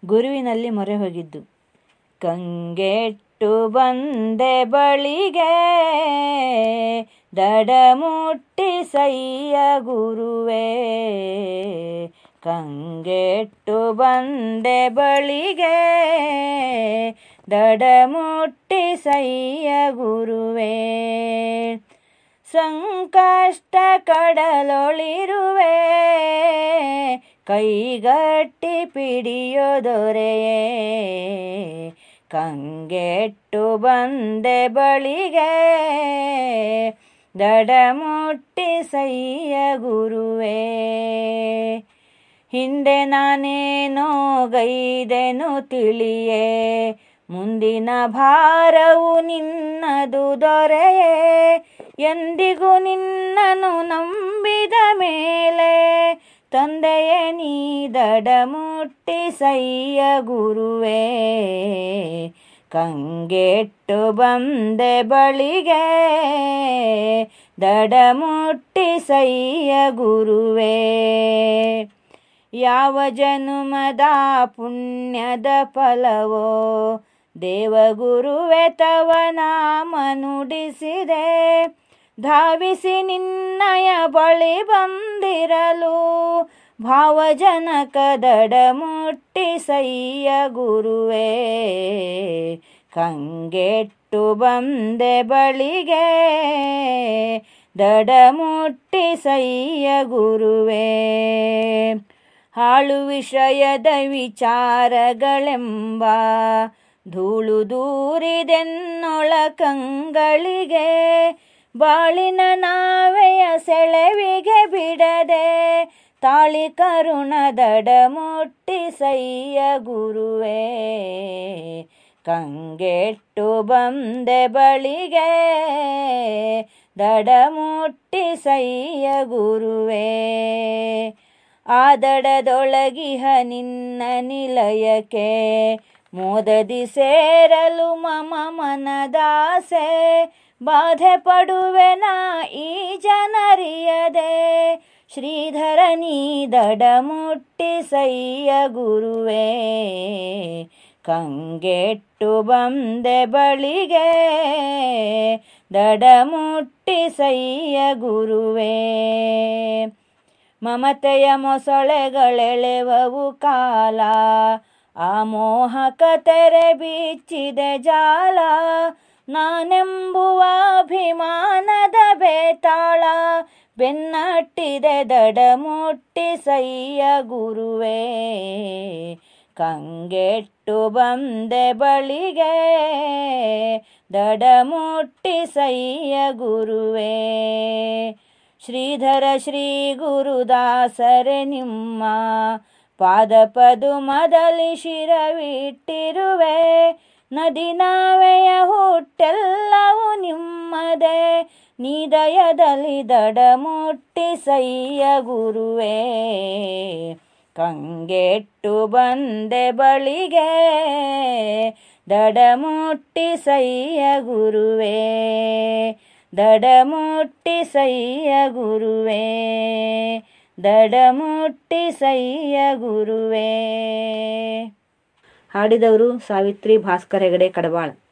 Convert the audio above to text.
ಗುರುವಿನಲ್ಲಿ ಮೊರೆ ಹೋಗಿದ್ದು ಕಂಗೆಟ್ಟು ಬಂದೆ ಬಳಿಗೆ ದಡ ಮುಟ್ಟಿ ಸಯ್ಯ ಗುರುವೇ ಕಂಗೆಟ್ಟು ಬಂದೆ ಬಳಿಗೆ ದಡ ಮುಟ್ಟಿ ಸಯ್ಯ ಗುರುವೇ ಸಂಕಷ್ಟ ಕಡಲೊಳಿರುವೆ ಕೈಗಟ್ಟಿ ಪಿಡಿಯೋ ದೊರೆಯೇ ಕಂಗೆಟ್ಟು ಬಂದೆ ಬಳಿಗೆ ದಡ ಮುಟ್ಟಿ ಸಯ್ಯ ಗುರುವೇ ಹಿಂದೆ ನಾನೇನೋ ಗೈದೆನು ತಿಳಿಯೇ ಮುಂದಿನ ಭಾರವು ನಿನ್ನದು ದೊರೆಯೇ ಎಂದಿಗೂ ನಿನ್ನನು ನಂಬಿದ ಮೇಲೆ ತಂದೆಯೇ ನೀ ದಡ ಮುಟ್ಟಿ ಸಯ್ಯ ಗುರುವೇ ಕಂಗೆಟ್ಟು ಬಂದೆ ಬಳಿಗೆ ದಡ ಮುಟ್ಟಿ ಸಯ್ಯ ಗುರುವೇ ಯಾವ ಜನುಮದ ಪುಣ್ಯದ ಫಲವೋ ದೇವಗುರುವೆ ತವ ನಾಮ ನುಡಿಸಿದೆ ಧಾವಿಸಿ ನಿನ್ನಯ ಬಳಿ ಬಂದಿರಲು ಭಾವಜನಕ ದಡ ಮುಟ್ಟಿ ಸಯ್ಯ ಗುರುವೇ ಕಂಗೆಟ್ಟು ಬಂದೆ ಬಳಿಗೆ ದಡ ಮುಟ್ಟಿ ಸಯ್ಯ ಗುರುವೇ ಹಾಳು ವಿಷಯದ ವಿಚಾರಗಳೆಂಬ ಧೂಳು ದೂರಿದೆನ್ನೊಳ ಕಂಗಳಿಗೆ ಬಾಳಿನ ನಾವೆಯ ಸೆಳೆವಿಗೆ ಬಿಡದೆ ತಾಳಿ ಕರುಣ ದಡ ಮುಟ್ಟಿ ಸಯ್ಯ ಗುರುವೇ ಕಂಗೆಟ್ಟು ಬಂದೆ ಬಳಿಗೆ ದಡ ಮುಟ್ಟಿ ಸಯ್ಯ ಗುರುವೇ ಆದಡದೊಳಗಿಹ ನಿನ್ನ ನಿಲಯಕ್ಕೆ ಮೋದದಿ ಸೇರಲು ಮಮ ಮನದಾಸೆ ಬಾಧೆ ಪಡುವೆನ ಈ ಜನರಿಯದೆ ಶ್ರೀಧರ ನೀ ದಡ ಮುಟ್ಟಿ ಸಯ್ಯ ಗುರುವೇ ಕಂಗೆಟ್ಟು ಬಂದೆ ಬಳಿಗೆ ದಡ ಮುಟ್ಟಿ ಸಯ್ಯ ಗುರುವೇ ಮಮತೆಯ ಮೊಸಳೆಗಳೆಳೆವವು ಕಾಲ ಆ ಮೋಹಕ ತೆರೆ ಬಿಚ್ಚಿದೆ ಜಾಲ ನಾನೆಂಬುವ ಅಭಿಮಾನದ ಬೇತಾಳ ಬೆನ್ನಟ್ಟಿದೆ ದಡ ಮುಟ್ಟಿ ಸಯ್ಯ ಗುರುವೇ ಕಂಗೆಟ್ಟು ಬಂದೆ ಬಳಿಗೆ ದಡ ಮುಟ್ಟಿ ಸಯ್ಯ ಗುರುವೇ ಶ್ರೀಧರ ಶ್ರೀ ಗುರುದಾಸರೆ ನಿಮ್ಮ ಪಾದ ಪದುಮದಲ್ಲಿ ಶಿರವಿಟ್ಟಿರುವೆ ನದಿ ನಾವೆಯ ಹುಟ್ಟೆಲ್ಲವೂ ನಿಮ್ಮದೇ ನಿದಯದಲ್ಲಿ ದಡ ಮುಟ್ಟಿ ಸಯ್ಯ ಗುರುವೇ ಕಂಗೆಟ್ಟು ಬಂದೆ ಬಳಿಗೆ ದಡ ಮುಟ್ಟಿ ಸಯ್ಯ ಗುರುವೇ ದಡ ಮುಟ್ಟಿ ಸಯ್ಯ ಗುರುವೇ ದಡ ಮುಟ್ಟಿ ಸಯ್ಯ ಗುರುವೇ ಹಾಡಿದವರು ಸಾವಿತ್ರಿ ಭಾಸ್ಕರ್ ಹೆಗಡೆ ಕಡವಾಳ್